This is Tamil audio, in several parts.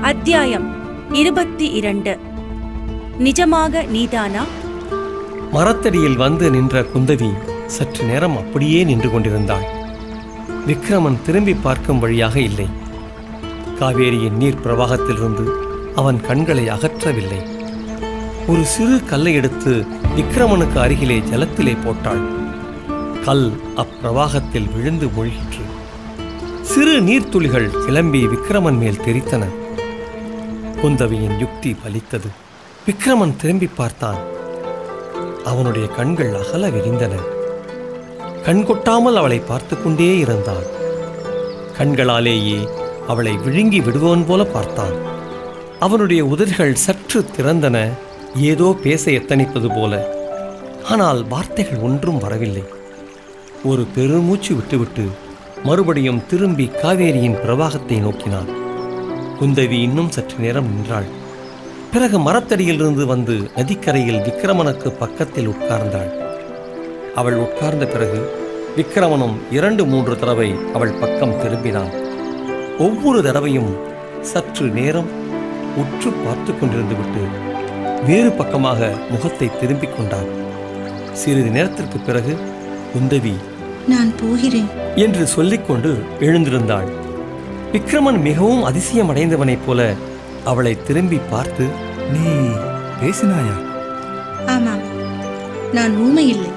அத்தியாயம் இருபத்தி இரண்டு நிஜமாக நீதானா மரத்தடியில் வந்து நின்ற குந்தவி சற்று நேரம் அப்படியே நின்று கொண்டிருந்தாள் விக்ரமன் திரும்பி பார்க்கும் வழியாக இல்லை காவேரியின் நீர் பிரவாகத்திலிருந்து அவன் கண்களை அகற்றவில்லை ஒரு சிறு கல்லை எடுத்து விக்ரமனுக்கு அருகிலே ஜலத்திலே போட்டாள் கல் அப்பிரவாகத்தில் விழுந்து மூழ்கிற்று சிறு நீர்த்துளிகள் கிளம்பி விக்ரமன் மேல் தெரித்தன குந்தவியின் யுக்தி பலித்தது விக்ரமன் திரும்பி பார்த்தான் அவனுடைய கண்கள் அகல விரிந்தன கண் கொட்டாமல் அவளை பார்த்து கொண்டே இருந்தான் கண்களாலேயே அவளை விழுங்கி விடுவோன் போல பார்த்தான் அவனுடைய உதடுகள் சற்று திறந்தன ஏதோ பேச எத்தனிப்பது போல ஆனால் வார்த்தைகள் ஒன்றும் வரவில்லை ஒரு பெருமூச்சு விட்டுவிட்டு மறுபடியும் திரும்பி காவேரியின் பிரவாகத்தை நோக்கினான் குந்தவி இன்னும் சற்று நேரம் நின்றாள் பிறகு மரத்தடியிலிருந்து வந்து நதிக்கரையில் விக்கிரமனுக்கு பக்கத்தில் உட்கார்ந்தாள் அவள் உட்கார்ந்த பிறகு விக்கிரமனும் இரண்டு மூன்று தடவை அவள் பக்கம் திரும்பினான் ஒவ்வொரு தடவையும் சற்று நேரம் உற்று பார்த்து கொண்டிருந்து விட்டு வேறு பக்கமாக முகத்தை திரும்பிக் கொண்டான் சிறிது நேரத்திற்கு பிறகு குந்தவி நான் போகிறேன் என்று சொல்லிக்கொண்டு எழுந்திருந்தாள் விக்ரமன் மிகவும் அதிசயமடைந்தவனைப் போல அவளை திரும்பி பார்த்து நீ பேசினாயா ஆமாம் நான் ஊமை இல்லை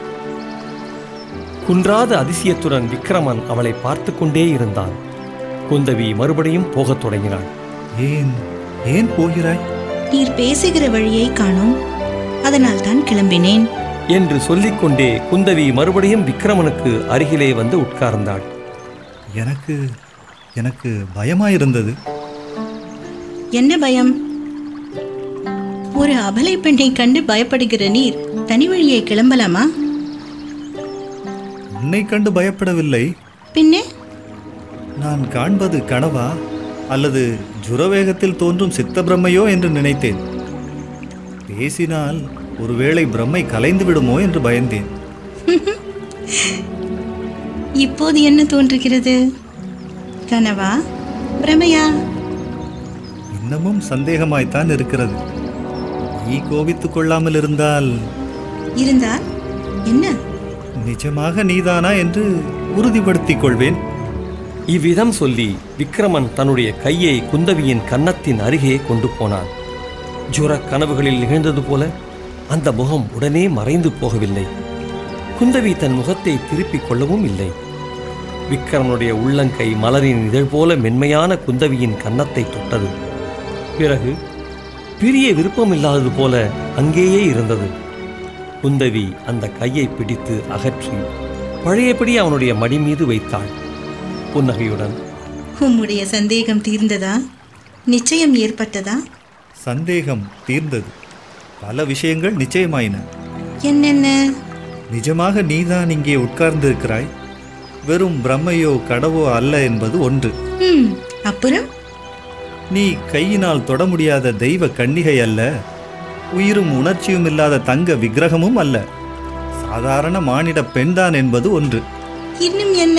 குன்றாத அதிசயத்துடன் விக்ரமன் அவளை பார்த்து கொண்டே இருந்தான் குந்தவி மறுபடியும் போகத் தொடங்கினாள் ஏன் ஏன் போகிறாய் நீர் பேசுகிற வழியை காணோம் அதனால் தான் கிளம்பினேன் என்று சொல்லிக்கொண்டே குந்தவி மறுபடியும் விக்ரமனுக்கு அருகிலே வந்து உட்கார்ந்தாள் எனக்கு எனக்கு பயமாயிருந்தது என்ன பயம் ஒரு அபலை பெண்ணை கண்டு பயப்படுகிற நீர் தனி வழியை கிளம்பலாமா உன்னை கண்டு பயப்படவில்லை பின்னே நான் காண்பது கனவா அல்லது ஜுரவேகத்தில் தோன்றும் சித்த பிரம்மையோ என்று நினைத்தேன் பேசினால் ஒருவேளை பிரம்மை கலைந்து விடுமோ என்று பயந்தேன் இப்போது என்ன தோன்றுகிறது கனவா பிரமையா இன்னமும் சந்தேகமாய்த்தான் இருக்கிறது நீ கோபித்துக் கொள்ளாமல் இருந்தால் இருந்தால் என்ன நிஜமாக நீதானா என்று உறுதிப்படுத்திக் கொள்வேன் இவ்விதம் சொல்லி விக்ரமன் தன்னுடைய கையை குந்தவியின் கன்னத்தின் அருகே கொண்டு போனான் ஜுர கனவுகளில் நிகழ்ந்தது போல அந்த முகம் உடனே மறைந்து போகவில்லை குந்தவி தன் முகத்தை திருப்பிக் கொள்ளவும் இல்லை விக்ரமனுடைய உள்ளங்கை மலரின் இதழ் போல மென்மையான குந்தவியின் கன்னத்தை தொட்டது பிறகு பிரிய விருப்பமில்லாதது போல அங்கேயே இருந்தது குந்தவி அந்த கையை பிடித்து அகற்றி பழையபடி அவனுடைய மடி மீது வைத்தாள் புன்னகையுடன் உம்முடைய சந்தேகம் தீர்ந்ததா நிச்சயம் ஏற்பட்டதா சந்தேகம் தீர்ந்தது பல விஷயங்கள் நிச்சயமாயின என்னென்ன நிஜமாக நீதான் இங்கே உட்கார்ந்திருக்கிறாய் வெறும் பிரம்மையோ கடவோ அல்ல என்பது ஒன்று ம் அப்புறம் நீ கையினால் தொட முடியாத தெய்வ கன்னிகை அல்ல உயிரும் உணர்ச்சியும் இல்லாத தங்க விக்கிரகமும் அல்ல சாதாரண மானிட பெண்தான் என்பது ஒன்று இன்னும் என்ன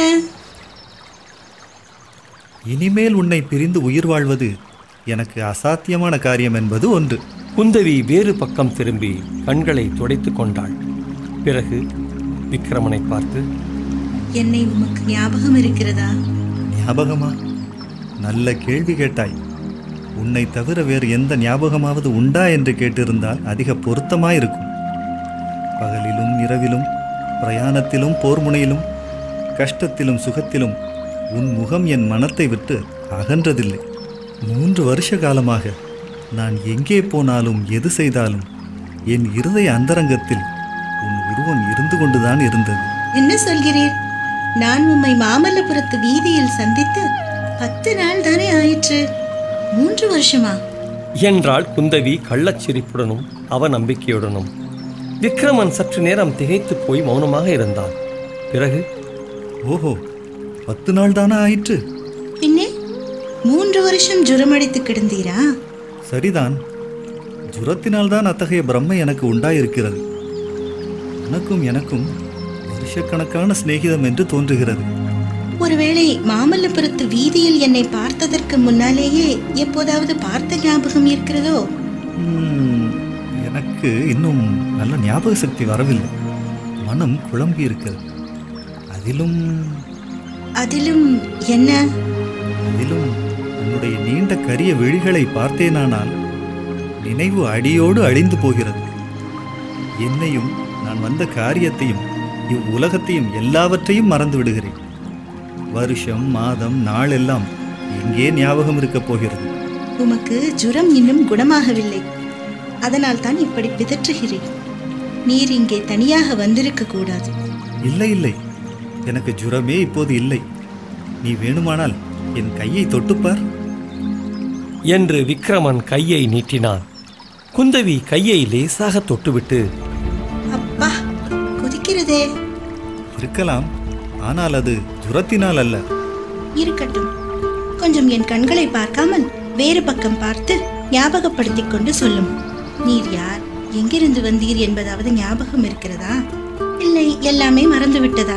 இனிமேல் உன்னை பிரிந்து உயிர் வாழ்வது எனக்கு அசாத்தியமான காரியம் என்பது ஒன்று குந்தவி வேறு பக்கம் திரும்பி கண்களை துடைத்துக் கொண்டாள் பிறகு விக்ரமனை பார்த்து என்னை உமக்கு ஞாபகம் இருக்கிறதா ஞாபகமா நல்ல கேள்வி கேட்டாய் உன்னை தவிர வேறு எந்த ஞாபகமாவது உண்டா என்று கேட்டிருந்தால் அதிக பொருத்தமாயிருக்கும் பகலிலும் இரவிலும் பிரயாணத்திலும் போர் முனையிலும் கஷ்டத்திலும் சுகத்திலும் உன் முகம் என் மனத்தை விட்டு அகன்றதில்லை மூன்று வருஷ காலமாக நான் எங்கே போனாலும் எது செய்தாலும் என் இருதய அந்தரங்கத்தில் உன் உருவம் இருந்து கொண்டுதான் இருந்தது என்ன சொல்கிறீர் நான் உம்மை மாமல்லபுரத்து வீதியில் சந்தித்து பத்து நாள் தானே ஆயிற்று மூன்று வருஷமா என்றாள் குந்தவி கள்ளச்சிரிப்புடனும் அவ நம்பிக்கையுடனும் விக்ரமன் சற்று நேரம் திகைத்துப் போய் மௌனமாக இருந்தான் பிறகு ஓஹோ பத்து நாள் தானா ஆயிற்று பின்னே மூன்று வருஷம் ஜுரமடித்து கிடந்தீரா சரிதான் ஜுரத்தினால்தான் அத்தகைய பிரம்மை எனக்கு உண்டாயிருக்கிறது உனக்கும் எனக்கும் வருஷக்கணக்கான சிநேகிதம் என்று தோன்றுகிறது ஒருவேளை மாமல்லபுரத்து வீதியில் என்னை பார்த்ததற்கு முன்னாலேயே எப்போதாவது பார்த்த ஞாபகம் இருக்கிறதோ ம், எனக்கு இன்னும் நல்ல ஞாபக சக்தி வரவில்லை மனம் குழம்பி இருக்கிறது அதிலும் அதிலும் என்ன அதிலும் உன்னுடைய நீண்ட கரிய விழிகளை பார்த்தேனானால் நினைவு அடியோடு அழிந்து போகிறது என்னையும் நான் வந்த காரியத்தையும் இவ்வுலகத்தையும் எல்லாவற்றையும் மறந்து விடுகிறேன் வருஷம் மாதம் நாள் எல்லாம் எங்கே ஞாபகம் இருக்கப் போகிறது உமக்கு ஜுரம் இன்னும் குணமாகவில்லை அதனால் தான் இப்படி பிதற்றுகிறேன் நீர் இங்கே தனியாக வந்திருக்க கூடாது இல்லை இல்லை எனக்கு ஜுரமே இப்போது இல்லை நீ வேணுமானால் என் கையை தொட்டுப்பார் என்று விக்ரமன் கையை நீட்டினான் குந்தவி கையை லேசாக தொட்டுவிட்டு அப்பா கொதிக்கிறதே இருக்கலாம் ஆனால் அது ஜுரத்தினால் அல்ல இருக்கட்டும் கொஞ்சம் என் கண்களை பார்க்காமல் வேறு பக்கம் பார்த்து ஞாபகப்படுத்திக் கொண்டு சொல்லும் நீர் யார் எங்கிருந்து வந்தீர் என்பதாவது ஞாபகம் இருக்கிறதா இல்லை எல்லாமே மறந்து விட்டதா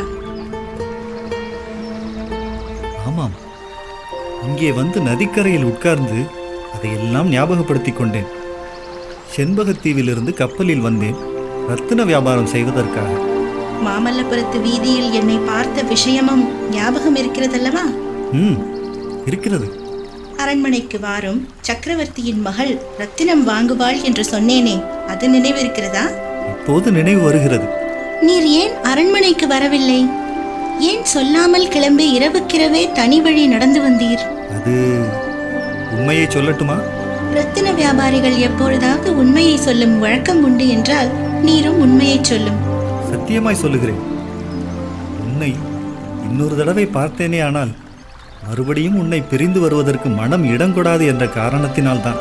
ஆமாம் இங்கே வந்து நதிக்கரையில் உட்கார்ந்து அதையெல்லாம் ஞாபகப்படுத்திக் கொண்டேன் செண்பகத்தீவிலிருந்து கப்பலில் வந்தேன் ரத்தின வியாபாரம் செய்வதற்காக மாமல்லபுரத்து வீதியில் என்னை பார்த்த விஷயமும் ஞாபகம் இருக்கிறதல்லவா ம் இருக்கிறது அரண்மனைக்கு வாரும் சக்கரவர்த்தியின் மகள் ரத்தினம் வாங்குவாள் என்று சொன்னேனே அது நினைவிருக்கிறதா இப்போது நினைவு வருகிறது நீர் ஏன் அரண்மனைக்கு வரவில்லை ஏன் சொல்லாமல் கிளம்பி இரவுக்கிரவே தனி வழி நடந்து வந்தீர் அது உண்மையை சொல்லட்டுமா ரத்தின வியாபாரிகள் எப்பொழுதாவது உண்மையை சொல்லும் வழக்கம் உண்டு என்றால் நீரும் உண்மையை சொல்லும் சத்தியமாய் சொல்லுகிறேன் உன்னை இன்னொரு தடவை பார்த்தேனே ஆனால் மறுபடியும் உன்னை பிரிந்து வருவதற்கு மனம் இடங்கொடாது என்ற காரணத்தினால்தான்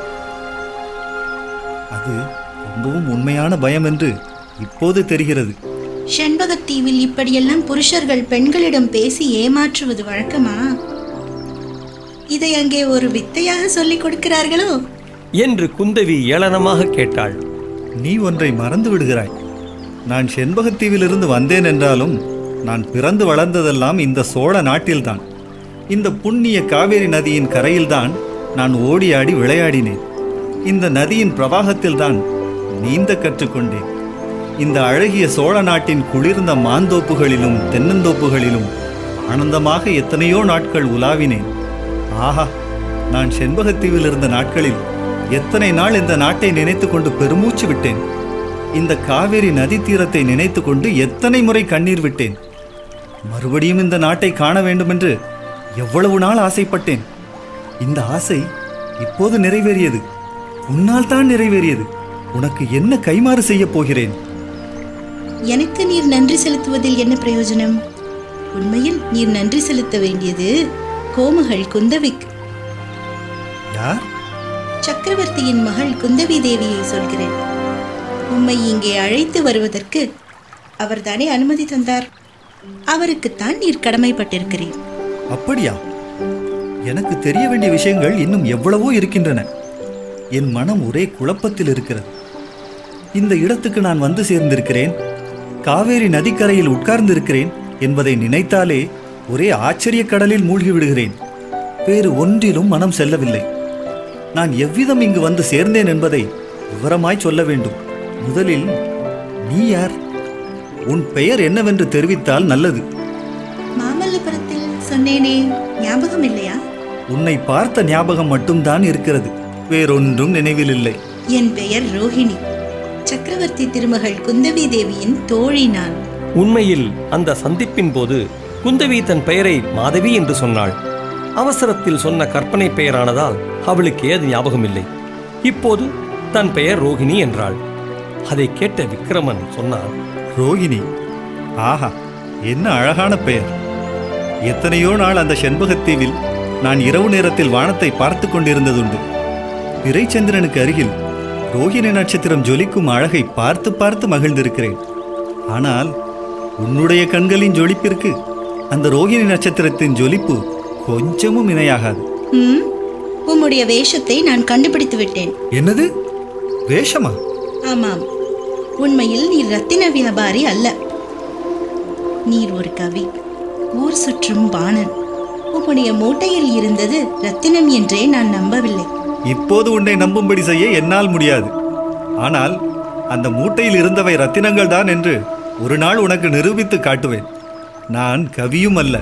அது ரொம்பவும் உண்மையான பயம் என்று இப்போது தெரிகிறது செண்பகத்தீவில் இப்படியெல்லாம் புருஷர்கள் பெண்களிடம் பேசி ஏமாற்றுவது வழக்கமா இதை அங்கே ஒரு வித்தையாக சொல்லிக் கொடுக்கிறார்களோ என்று குந்தவி ஏளனமாக கேட்டாள் நீ ஒன்றை மறந்து விடுகிறாய் நான் செண்பகத்தீவிலிருந்து வந்தேன் என்றாலும் நான் பிறந்து வளர்ந்ததெல்லாம் இந்த சோழ நாட்டில்தான் இந்த புண்ணிய காவேரி நதியின் கரையில்தான் நான் ஓடி ஆடி விளையாடினேன் இந்த நதியின் பிரவாகத்தில்தான் நீந்த கற்றுக்கொண்டேன் இந்த அழகிய சோழ நாட்டின் குளிர்ந்த மாந்தோப்புகளிலும் தென்னந்தோப்புகளிலும் ஆனந்தமாக எத்தனையோ நாட்கள் உலாவினேன் ஆஹா நான் செண்பகத்தீவில் இருந்த நாட்களில் எத்தனை நாள் இந்த நாட்டை நினைத்துக் கொண்டு பெருமூச்சு விட்டேன் இந்த காவேரி நதி தீரத்தை நினைத்துக் கொண்டு எத்தனை முறை கண்ணீர் விட்டேன் மறுபடியும் இந்த நாட்டை காண வேண்டுமென்று எவ்வளவு நாள் ஆசைப்பட்டேன் இந்த ஆசை இப்போது நிறைவேறியது உன்னால் தான் நிறைவேறியது உனக்கு என்ன கைமாறு செய்யப் போகிறேன் எனக்கு நீர் நன்றி செலுத்துவதில் என்ன பிரயோஜனம் உண்மையில் நீர் நன்றி செலுத்த வேண்டியது கோமகள் குந்தவிக்கு யார் சக்கரவர்த்தியின் மகள் குந்தவி தேவியை சொல்கிறேன் உம்மை இங்கே அழைத்து வருவதற்கு அவர்தானே அனுமதி தந்தார் அவருக்குத்தான் நீர் கடமைப்பட்டிருக்கிறீர் அப்படியா எனக்கு தெரிய வேண்டிய விஷயங்கள் இன்னும் எவ்வளவோ இருக்கின்றன என் மனம் ஒரே குழப்பத்தில் இருக்கிறது இந்த இடத்துக்கு நான் வந்து சேர்ந்திருக்கிறேன் காவேரி நதிக்கரையில் உட்கார்ந்திருக்கிறேன் என்பதை நினைத்தாலே ஒரே ஆச்சரிய கடலில் மூழ்கி விடுகிறேன் வேறு ஒன்றிலும் மனம் செல்லவில்லை நான் எவ்விதம் இங்கு வந்து சேர்ந்தேன் என்பதை விவரமாய் சொல்ல வேண்டும் முதலில் நீ யார் உன் பெயர் என்னவென்று தெரிவித்தால் நல்லது மாமல்லபுரத்தில் சொன்னேனே ஞாபகம் இல்லையா உன்னை பார்த்த ஞாபகம் மட்டும்தான் இருக்கிறது வேறொன்றும் நினைவில் இல்லை என் பெயர் ரோஹிணி சக்கரவர்த்தி திருமகள் குந்தவி தேவியின் தோழி நான் உண்மையில் அந்த சந்திப்பின் போது குந்தவி தன் பெயரை மாதவி என்று சொன்னாள் அவசரத்தில் சொன்ன கற்பனை பெயரானதால் அவளுக்கு ஏது ஞாபகம் இல்லை இப்போது தன் பெயர் ரோகிணி என்றாள் அதை கேட்ட விக்ரமன் சொன்னான் ரோகிணி ஆஹா என்ன அழகான பெயர் எத்தனையோ நாள் அந்த செண்பகத்தீவில் நான் இரவு நேரத்தில் வானத்தை பார்த்து கொண்டிருந்ததுண்டு பிறைச்சந்திரனுக்கு அருகில் ரோகிணி நட்சத்திரம் ஜொலிக்கும் அழகை பார்த்து பார்த்து மகிழ்ந்திருக்கிறேன் ஆனால் உன்னுடைய கண்களின் ஜொலிப்பிற்கு அந்த ரோகிணி நட்சத்திரத்தின் ஜொலிப்பு கொஞ்சமும் இணையாகாது ம் உம்முடைய வேஷத்தை நான் கண்டுபிடித்து விட்டேன் என்னது வேஷமா ஆமாம் உண்மையில் நீர் ரத்தின வியாபாரி அல்ல நீர் ஒரு கவி ஊர் சுற்றும் பாணன் உம்முடைய மூட்டையில் இருந்தது ரத்தினம் என்றே நான் நம்பவில்லை இப்போது உன்னை நம்பும்படி செய்ய என்னால் முடியாது ஆனால் அந்த மூட்டையில் இருந்தவை ரத்தினங்கள் தான் என்று ஒரு நாள் உனக்கு நிரூபித்து காட்டுவேன் நான் கவியும் அல்ல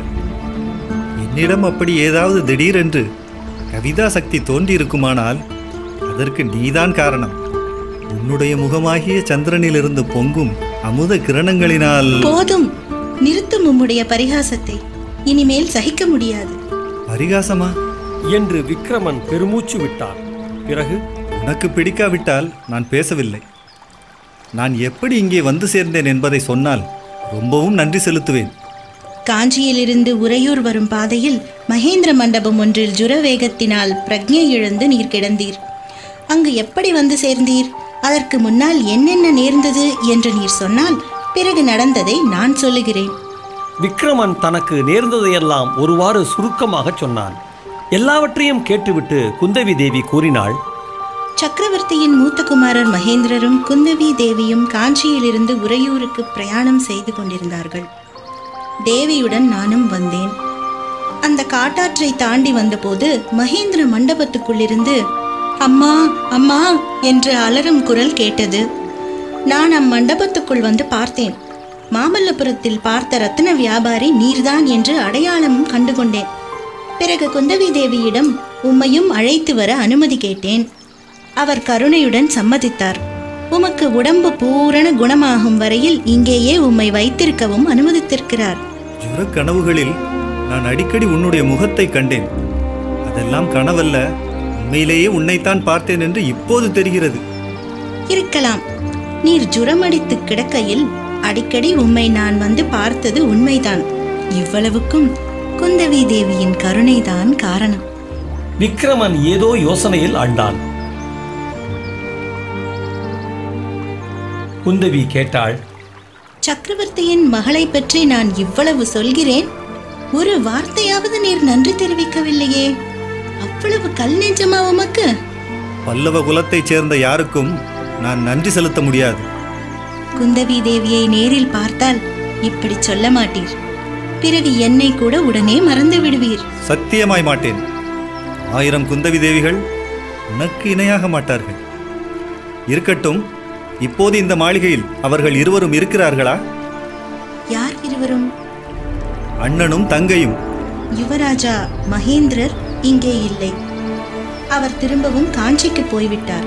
என்னிடம் அப்படி ஏதாவது திடீரென்று கவிதா சக்தி தோன்றியிருக்குமானால் அதற்கு நீதான் காரணம் உன்னுடைய முகமாகிய சந்திரனிலிருந்து பொங்கும் அமுத கிரணங்களினால் போதும் நிறுத்தும் உம்முடைய பரிகாசத்தை இனிமேல் சகிக்க முடியாது பரிகாசமா என்று விக்ரமன் பெருமூச்சு விட்டார் பிறகு உனக்கு பிடிக்காவிட்டால் நான் பேசவில்லை நான் எப்படி இங்கே வந்து சேர்ந்தேன் என்பதை சொன்னால் ரொம்பவும் நன்றி செலுத்துவேன் காஞ்சியிலிருந்து உறையூர் வரும் பாதையில் மகேந்திர மண்டபம் ஒன்றில் ஜுரவேகத்தினால் பிரக்ஞை இழந்து நீர் கிடந்தீர் அங்கு எப்படி வந்து சேர்ந்தீர் அதற்கு முன்னால் என்னென்ன நேர்ந்தது என்று நீர் சொன்னால் பிறகு நடந்ததை நான் சொல்லுகிறேன் விக்ரமன் தனக்கு நேர்ந்ததையெல்லாம் ஒருவாறு சுருக்கமாகச் சொன்னான் எல்லாவற்றையும் கேட்டுவிட்டு குந்தவி தேவி கூறினாள் சக்கரவர்த்தியின் மூத்த குமாரர் மகேந்திரரும் குந்தவி தேவியும் காஞ்சியிலிருந்து உறையூருக்கு பிரயாணம் செய்து கொண்டிருந்தார்கள் தேவியுடன் நானும் வந்தேன் அந்த காட்டாற்றை தாண்டி வந்தபோது மகேந்திர மண்டபத்துக்குள்ளிருந்து அம்மா அம்மா என்று அலறும் குரல் கேட்டது நான் அம்மண்டபத்துக்குள் வந்து பார்த்தேன் மாமல்லபுரத்தில் பார்த்த ரத்தின வியாபாரி நீர்தான் என்று அடையாளமும் கண்டுகொண்டேன் பிறகு குந்தவி தேவியிடம் உம்மையும் அழைத்து வர அனுமதி கேட்டேன் அவர் கருணையுடன் சம்மதித்தார் உமக்கு உடம்பு பூரண குணமாகும் வரையில் இங்கேயே உம்மை வைத்திருக்கவும் அனுமதித்திருக்கிறார் ஜுர கனவுகளில் நான் அடிக்கடி உன்னுடைய முகத்தை கண்டேன் அதெல்லாம் கனவல்ல உண்மையிலேயே உன்னைத்தான் பார்த்தேன் என்று இப்போது தெரிகிறது இருக்கலாம் நீர் ஜுரமடித்து கிடக்கையில் அடிக்கடி உம்மை நான் வந்து பார்த்தது உண்மைதான் இவ்வளவுக்கும் குந்தவி தேவியின் கருணைதான் காரணம் விக்ரமன் ஏதோ யோசனையில் ஆண்டான் குந்தவி கேட்டாள் சக்கரவர்த்தியின் மகளை பற்றி நான் இவ்வளவு சொல்கிறேன் ஒரு வார்த்தையாவது நீர் நன்றி தெரிவிக்கவில்லையே அவ்வளவு கல் நெஞ்சமா உமக்கு பல்லவ குலத்தைச் சேர்ந்த யாருக்கும் நான் நன்றி செலுத்த முடியாது குந்தவி தேவியை நேரில் பார்த்தால் இப்படி சொல்ல மாட்டீர் பிறகு என்னை கூட உடனே மறந்து விடுவீர் சத்தியமாய் மாட்டேன் ஆயிரம் குந்தவி தேவிகள் உனக்கு இணையாக மாட்டார்கள் இருக்கட்டும் இப்போது இந்த மாளிகையில் அவர்கள் இருவரும் இருக்கிறார்களா யார் இருவரும் அண்ணனும் தங்கையும் யுவராஜா மகேந்திரர் இங்கே இல்லை அவர் திரும்பவும் காஞ்சிக்கு போய்விட்டார்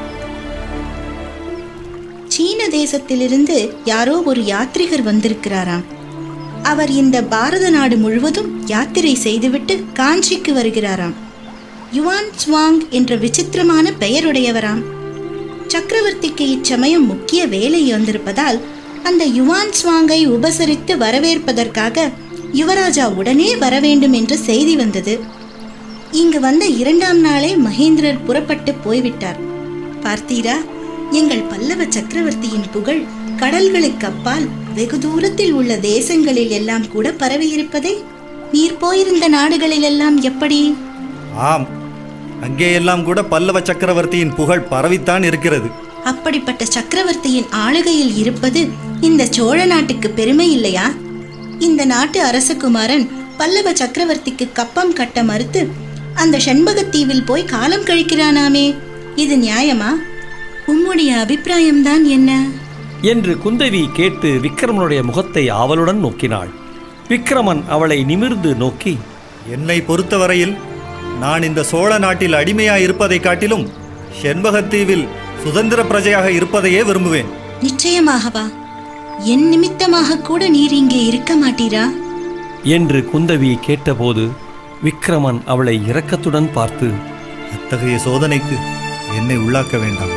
சீன தேசத்திலிருந்து யாரோ ஒரு யாத்ரிகர் வந்திருக்கிறாராம் அவர் இந்த பாரத நாடு முழுவதும் யாத்திரை செய்துவிட்டு காஞ்சிக்கு வருகிறாராம் யுவான் ஸ்வாங் என்ற விசித்திரமான பெயருடையவராம் சக்கரவர்த்திக்கு இச்சமயம் முக்கிய வேலை வந்திருப்பதால் அந்த யுவான் ஸ்வாங்கை உபசரித்து வரவேற்பதற்காக யுவராஜா உடனே வர வேண்டும் என்று செய்தி வந்தது இங்கு வந்த இரண்டாம் நாளே மகேந்திரர் புறப்பட்டு போய்விட்டார் பார்த்தீரா எங்கள் பல்லவ சக்கரவர்த்தியின் புகழ் கடல்களுக்கு அப்பால் வெகு தூரத்தில் உள்ள தேசங்களில் எல்லாம் கூட பரவியிருப்பதை நீர் போயிருந்த நாடுகளில் எல்லாம் எப்படி ஆம் அங்கேயெல்லாம் கூட பல்லவ சக்கரவர்த்தியின் புகழ் பரவித்தான் இருக்கிறது அப்படிப்பட்ட சக்கரவர்த்தியின் ஆளுகையில் இருப்பது இந்த சோழ நாட்டுக்கு பெருமை இல்லையா இந்த நாட்டு அரசகுமாரன் பல்லவ சக்கரவர்த்திக்கு கப்பம் கட்ட மறுத்து அந்த செண்பகத்தீவில் போய் காலம் கழிக்கிறானாமே இது நியாயமா உம்முடைய அபிப்பிராயம்தான் என்ன என்று குந்தவி கேட்டு விக்ரமனுடைய முகத்தை ஆவலுடன் நோக்கினாள் விக்ரமன் அவளை நிமிர்ந்து நோக்கி என்னை பொறுத்தவரையில் நான் இந்த சோழ நாட்டில் அடிமையாய் இருப்பதைக் காட்டிலும் செண்பகத்தீவில் சுதந்திர பிரஜையாக இருப்பதையே விரும்புவேன் நிச்சயமாகவா என் நிமித்தமாக கூட நீர் இங்கே இருக்க மாட்டீரா என்று குந்தவி கேட்டபோது விக்ரமன் அவளை இரக்கத்துடன் பார்த்து அத்தகைய சோதனைக்கு என்னை உள்ளாக்க வேண்டாம்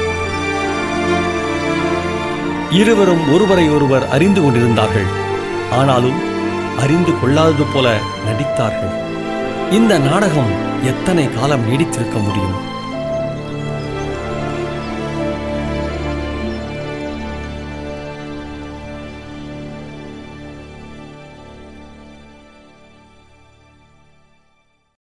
இருவரும் ஒருவரை ஒருவர் அறிந்து கொண்டிருந்தார்கள் ஆனாலும் அறிந்து கொள்ளாதது போல நடித்தார்கள் இந்த நாடகம் எத்தனை காலம் நீடித்திருக்க முடியும்